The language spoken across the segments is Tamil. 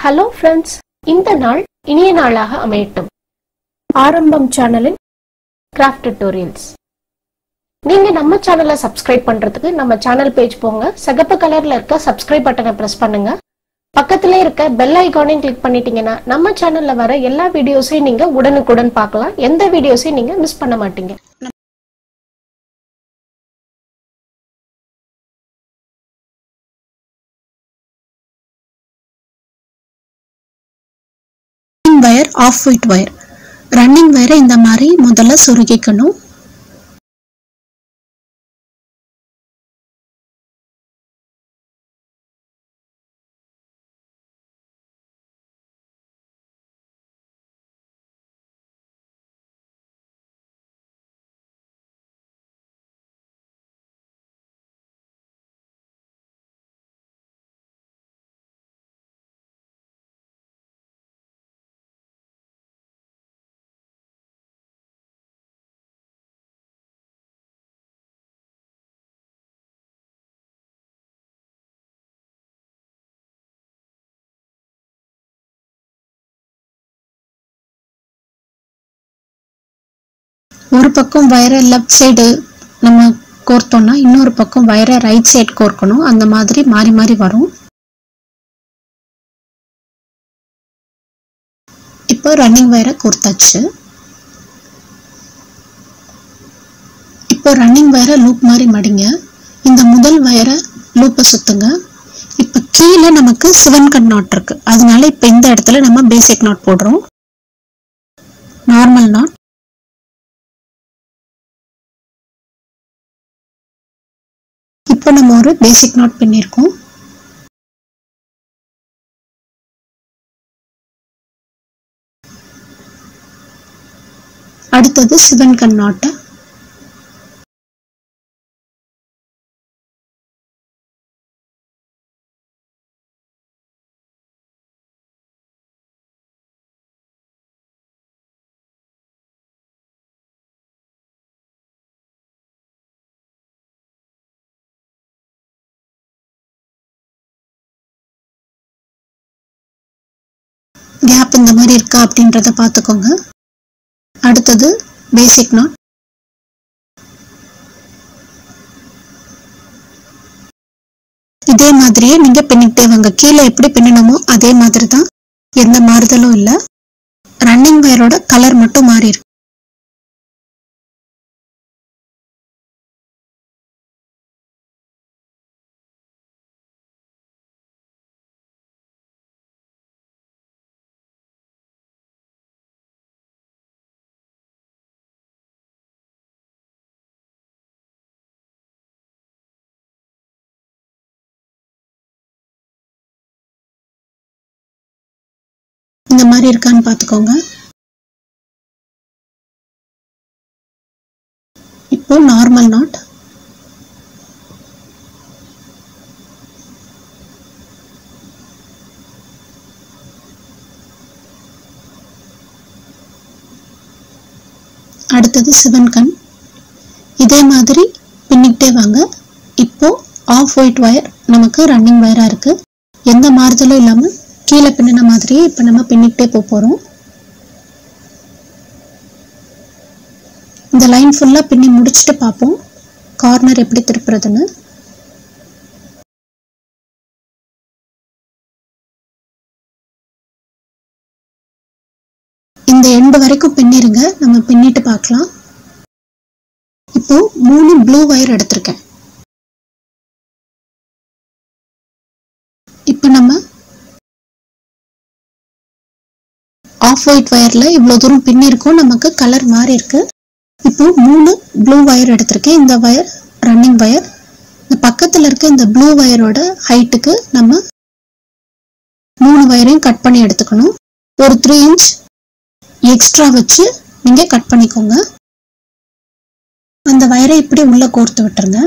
ஹலோ ஃப்ரெண்ட்ஸ் இந்த நாள் இனிய நாளாக அமையட்டும் ஆரம்பம் சேனலின் கிராஃப்ட் டியூட்டோரியல்ஸ் நீங்க நம்ம சேனலை சப்ஸ்கிரைப் பண்றதுக்கு நம்ம சேனல் பேஜ் போங்க சிகப்பு கலர்ல இருக்க சப்ஸ்கிரைப் பட்டனை பிரஸ் பண்ணுங்க பக்கத்துல இருக்க பெல் ஐகானையும் கிளிக் பண்ணிட்டீங்கன்னா நம்ம சேனல்ல வர எல்லா வீடியோஸையும் நீங்க உடனுக்குடன் பார்க்கலாம் எந்த வீடியோஸையும் நீங்க மிஸ் பண்ண மாட்டீங்க running wire off white wire running வயரை இந்த மாதிரி முதல்ல சொருகிக்கணும் ஒரு பக்கம் வயரை லெஃப்ட் சைடு நம்ம கோர்த்தோம்னா இன்னொரு பக்கம் வயரை ரைட் சைடு கோர்க்கணும் அந்த மாதிரி மாறி மாறி வரும் இப்போ ரன்னிங் வயரை கோர்த்தாச்சு இப்போ ரன்னிங் வயரை லூப் மாதிரி மடிங்க இந்த முதல் வயரை லூப்பை சுத்துங்க இப்போ கீழே நமக்கு சிவன் கட் நாட் இருக்கு அதனால இப்போ இந்த இடத்துல நம்ம பேசிக் நாட் போடுறோம் நார்மல் நாட் இப்போ நம்ம ஒரு பேசிக் நாட் பண்ணியிருக்கோம் அடுத்தது சிவன் கண் நாட்டை கேப் இந்த மாதிரி இருக்கா அப்படின்றத பார்த்துக்கோங்க அடுத்தது பேசிக் நாட் இதே மாதிரியே நீங்க பின்னிக்கிட்டே வாங்க கீழே எப்படி பின்னணுமோ அதே மாதிரி தான் எந்த மாறுதலும் இல்லை ரன்னிங் வயரோட கலர் மட்டும் மாறி இருக்கு இந்த மாதிரி இருக்கான்னு பார்த்துக்கோங்க இப்போ நார்மல் நாட் அடுத்தது சிவன் கண் இதே மாதிரி பின்னிக்கிட்டே வாங்க இப்போ ஆஃப் ஒயிட் ஒயர் நமக்கு ரன்னிங் ஒயரா இருக்கு எந்த மாறுதலும் இல்லாம கீழே பின்னின மாதிரியே இப்போ நம்ம பின்னிக்கிட்டே போக போகிறோம் இந்த லைன் ஃபுல்லாக பின்னி முடிச்சுட்டு பார்ப்போம் கார்னர் எப்படி திருப்புறதுன்னு இந்த எண்டு வரைக்கும் பின்னிருங்க நம்ம பின்னிட்டு பார்க்கலாம் இப்போ மூணு ப்ளூ ஒயர் எடுத்திருக்கேன் இப்போ நம்ம ஆஃப் ஒயிட் ஒயர்ல இவ்வளோ தூரம் பின்னிருக்கும் நமக்கு கலர் மாறி இருக்கு இப்போ மூணு ப்ளூ ஒயர் எடுத்திருக்கேன் இந்த ஒயர் ரன்னிங் ஒயர் இந்த பக்கத்தில் இருக்க இந்த ப்ளூ ஒயரோட ஹைட்டுக்கு நம்ம மூணு ஒயரையும் கட் பண்ணி எடுத்துக்கணும் ஒரு த்ரீ இன்ச் எக்ஸ்ட்ரா வச்சு நீங்கள் கட் பண்ணிக்கோங்க அந்த வயரை இப்படி உள்ள கோர்த்து விட்டுருங்க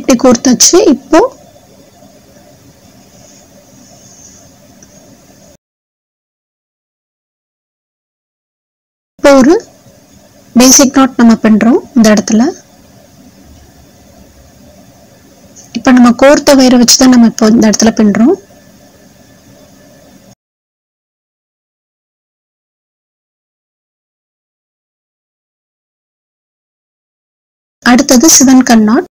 இப்படி கோர்த்தாச்சு இப்போ இப்போ ஒரு பேசிக் நாட் நம்ம பண்றோம் இந்த இடத்துல இப்போ நம்ம கோர்த்த வயிறை வச்சு தான் நம்ம இப்போ இந்த இடத்துல பின்றோம் அடுத்தது சிவன் கண் நாட்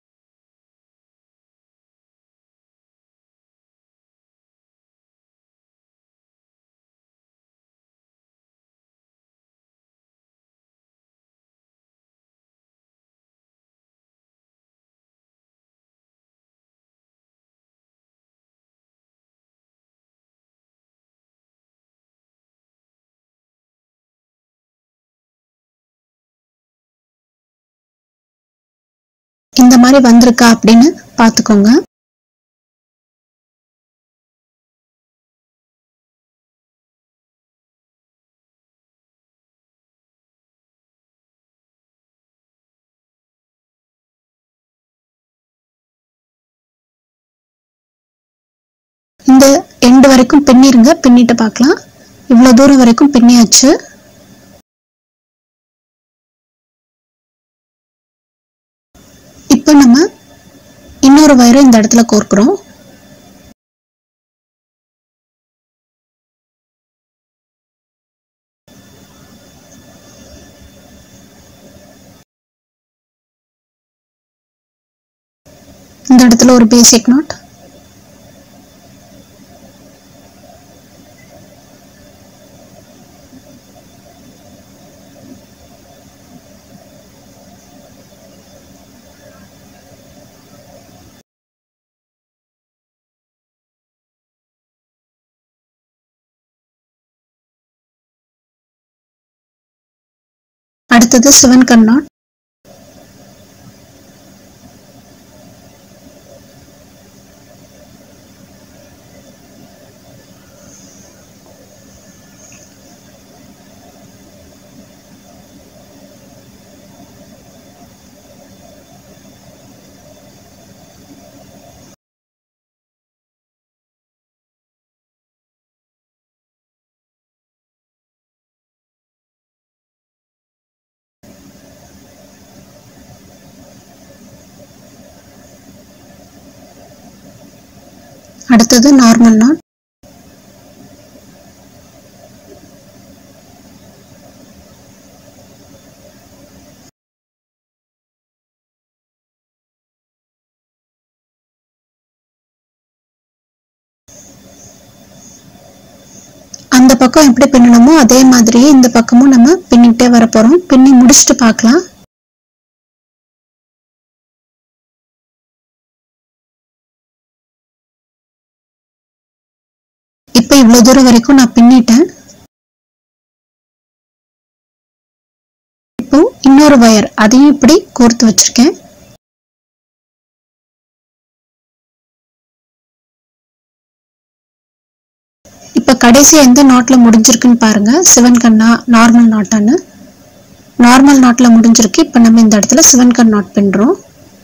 இந்த மாதிரி வந்திருக்கா அப்படின்னு பார்த்துக்கோங்க இந்த எண்டு வரைக்கும் பின்னிருங்க பின்னிட்டு பார்க்கலாம் இவ்வளோ தூரம் வரைக்கும் பின்னியாச்சு இப்போ நம்ம இன்னொரு வயரை இந்த இடத்துல கோர்க்கிறோம் இந்த இடத்துல ஒரு பேசிக் நாட் அடுத்தது சிவன் கண் நாட் அடுத்தது நார்மல் நாட் அந்த பக்கம் எப்படி பின்னணுமோ அதே மாதிரியே இந்த பக்கமும் நம்ம பின்னிக்கிட்டே வர போறோம் பின்னி முடிச்சுட்டு பார்க்கலாம் இப்போ இவ்வளவு தூரம் வரைக்கும் நான் பின்னிட்டேன் இப்போ இன்னொரு வயர் அதையும் இப்படி கோர்த்து வச்சிருக்கேன் இப்போ கடைசி எந்த நாட்ல முடிஞ்சிருக்குன்னு பாருங்க சிவன் கண்ணா நார்மல் நாட்டான்னு நார்மல் நாட்ல முடிஞ்சிருக்கு இப்போ நம்ம இந்த இடத்துல சிவன் கண் நாட் பின்றோம்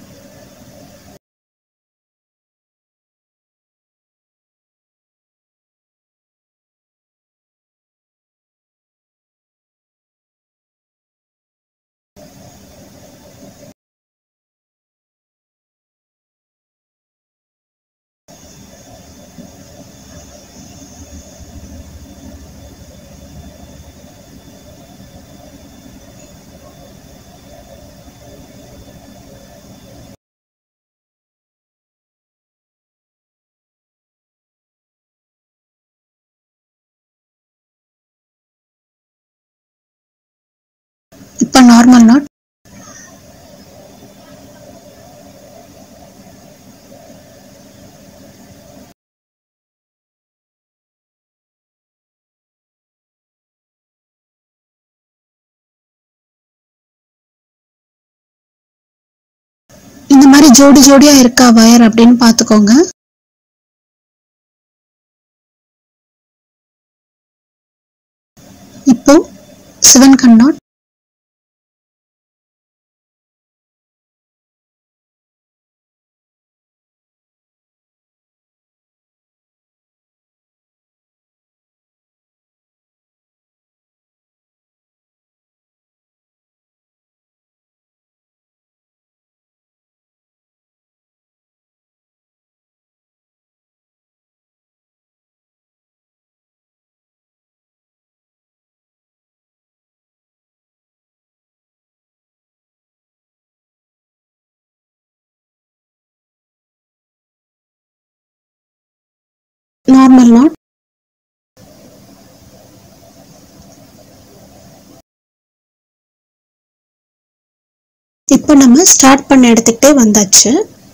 இப்போ நார்மல் நாட் இந்த மாதிரி ஜோடி ஜோடியா இருக்கா வயர் அப்படின்னு பார்த்துக்கோங்க இப்போ சிவன் கண் நாட் நார்மல் நாட் இப்போ நம்ம ஸ்டார்ட் பண்ண இடத்துக்கிட்டே வந்தாச்சு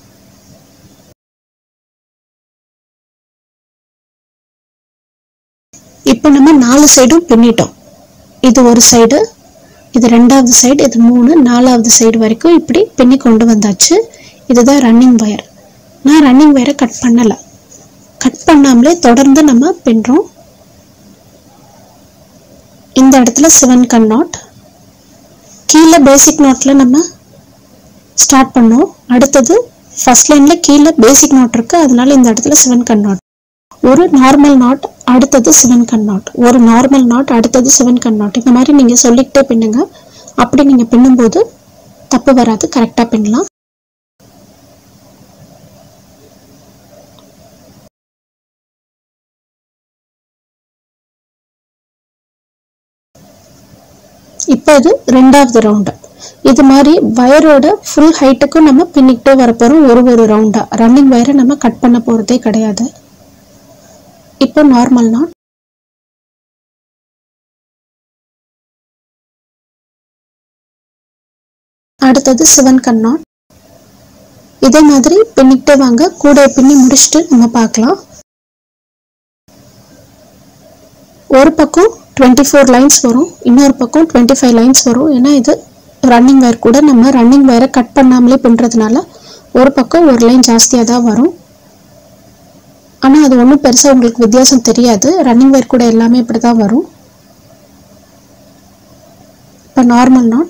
இப்போ நம்ம நாலு சைடும் பின்னிட்டோம் இது ஒரு சைடு இது ரெண்டாவது சைடு இது மூணு நாலாவது சைடு வரைக்கும் இப்படி பின்னி கொண்டு வந்தாச்சு இதுதான் ரன்னிங் வயர் நான் ரன்னிங் வயரை கட் பண்ணலை கட் பண்ணாமலே தொடர்ந்து நம்ம பின்றோம் இந்த இடத்துல செவன் கன் நாட் கீழே பேசிக் நோட்டில் நம்ம ஸ்டார்ட் பண்ணோம் அடுத்தது ஃபர்ஸ்ட் லைனில் கீழே பேசிக் நோட் இருக்கு அதனால இந்த இடத்துல செவன் கன் நாட் ஒரு நார்மல் நாட் அடுத்தது செவன் கன் நாட் ஒரு நார்மல் நாட் அடுத்தது செவன் கன் நாட் இந்த மாதிரி நீங்கள் சொல்லிக்கிட்டே பின்னுங்க அப்படி நீங்கள் பின்னும்போது தப்பு வராது கரெக்டாக பின்னலாம் இப்போ இது ரெண்டாவது ரவுண்டு இது மாதிரி வயரோட ஃபுல் ஹைட்டுக்கும் நம்ம பின்னிக்கிட்டே வரப்போகிறோம் ஒரு ஒரு ரவுண்டாக ரன்னிங் வயரை நம்ம கட் பண்ண போகிறதே கிடையாது இப்போ நார்மல் நாட் அடுத்தது சிவன் கண் நாட் இதே மாதிரி பின்னிக்கிட்டே வாங்க கூட பின்னி முடிச்சுட்டு நம்ம பார்க்கலாம் ஒரு பக்கம் டுவெண்ட்டி ஃபோர் லைன்ஸ் வரும் இன்னொரு பக்கம் டுவெண்ட்டி ஃபைவ் லைன்ஸ் வரும் ஏன்னா இது ரன்னிங் வயர் கூட நம்ம ரன்னிங் வயரை கட் பண்ணாமலே பின்னுறதுனால ஒரு பக்கம் ஒரு லைன் ஜாஸ்தியாக தான் வரும் ஆனால் அது ஒன்றும் பெருசாக உங்களுக்கு வித்தியாசம் தெரியாது ரன்னிங் வயர் கூட எல்லாமே இப்படி தான் வரும் இப்போ நார்மல் நாட்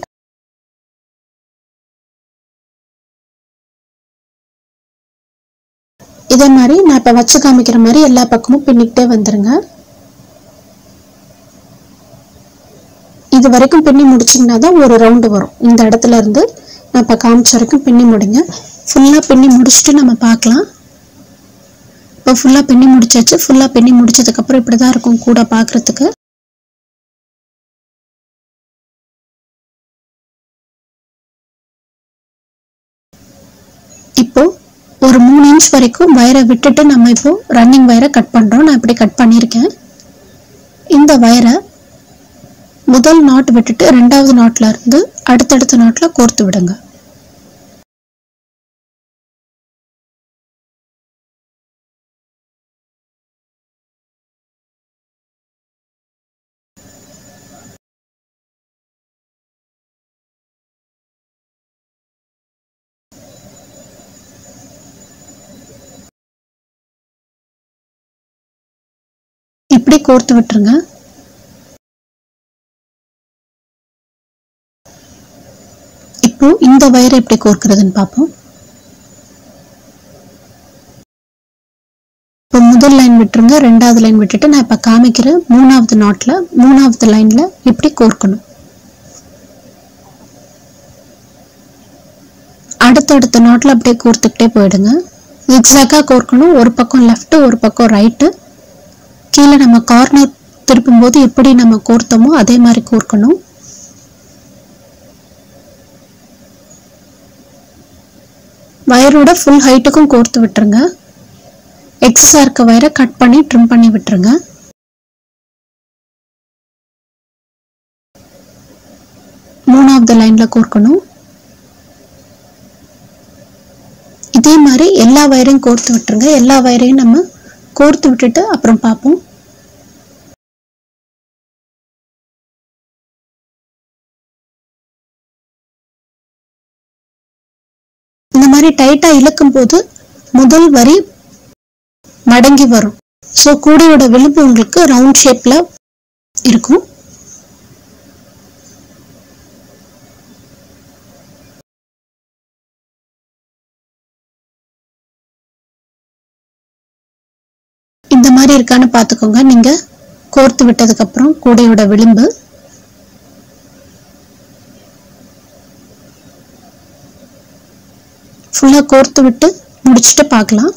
இதே மாதிரி நான் இப்போ வச்சு காமிக்கிற மாதிரி எல்லா பக்கமும் பின்னிக்கிட்டே வந்துருங்க இது வரைக்கும் பின்னி முடிச்சிங்கன்னா தான் ஒரு ரவுண்டு வரும் இந்த இடத்துல இருந்து நான் இப்போ காமிச்ச வரைக்கும் பின்னி முடிங்க ஃபுல்லாக பின்னி முடிச்சுட்டு நம்ம பார்க்கலாம் இப்போ ஃபுல்லாக பின்னி முடிச்சாச்சு ஃபுல்லாக பின்னி முடிச்சதுக்கப்புறம் இப்படி தான் இருக்கும் கூட பார்க்குறதுக்கு இப்போ ஒரு மூணு இன்ச் வரைக்கும் வயரை விட்டுட்டு நம்ம இப்போ ரன்னிங் வயரை கட் பண்ணுறோம் நான் இப்படி கட் பண்ணியிருக்கேன் இந்த வயரை முதல் நாட் விட்டுட்டு ரெண்டாவது நாட்ல இருந்து அடுத்தடுத்த நாட்ல கோர்த்து விடுங்க இப்படி கோர்த்து விட்டுருங்க இப்போ இந்த வயரை எப்படி கோர்க்கிறதுன்னு பார்ப்போம் இப்போ முதல் லைன் விட்டுருங்க ரெண்டாவது லைன் விட்டுட்டு நான் இப்போ காமிக்கிற மூணாவது நாட்டில் மூணாவது லைனில் இப்படி கோர்க்கணும் அடுத்தடுத்த நாட்டில் அப்படியே கோர்த்துக்கிட்டே போயிடுங்க எக்ஸாக்டாக கோர்க்கணும் ஒரு பக்கம் லெஃப்ட் ஒரு பக்கம் ரைட்டு கீழே நம்ம கார்னர் திருப்பும்போது எப்படி நம்ம கோர்த்தோமோ அதே மாதிரி கோர்க்கணும் வயரோட ஃபுல் ஹைட்டுக்கும் கோர்த்து விட்டுருங்க எக்ஸஸா இருக்க வயரை கட் பண்ணி ட்ரிம் பண்ணி விட்டுருங்க மூணாவது லைன்ல கோர்க்கணும் இதே மாதிரி எல்லா வயரையும் கோர்த்து விட்டுருங்க எல்லா வயரையும் நம்ம கோர்த்து விட்டுட்டு அப்புறம் பார்ப்போம் இந்த மாதிரி டைட்டா இழுக்கும் போது முதல் வரி மடங்கி வரும் ஸோ கூடையோட விளிம்பு உங்களுக்கு ரவுண்ட் ஷேப்ல இருக்கும் இந்த மாதிரி இருக்கான்னு பார்த்துக்கோங்க நீங்க கோர்த்து விட்டதுக்கு அப்புறம் கூடையோட விளிம்பு ஃபுல்லாக கோர்த்து விட்டு முடிச்சுட்டு பார்க்கலாம்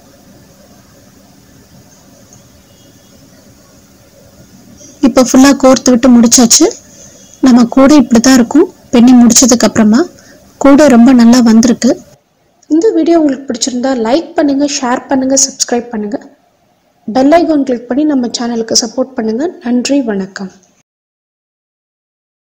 இப்போ ஃபுல்லாக கோர்த்து விட்டு முடிச்சாச்சு நம்ம கூடை இப்படி தான் இருக்கும் பெண்ணி முடிச்சதுக்கு அப்புறமா கூடை ரொம்ப நல்லா வந்திருக்கு இந்த வீடியோ உங்களுக்கு பிடிச்சிருந்தா லைக் பண்ணுங்க ஷேர் பண்ணுங்க சப்ஸ்கிரைப் பண்ணுங்க பெல் ஐகான் கிளிக் பண்ணி நம்ம சேனலுக்கு சப்போர்ட் பண்ணுங்கள் நன்றி வணக்கம்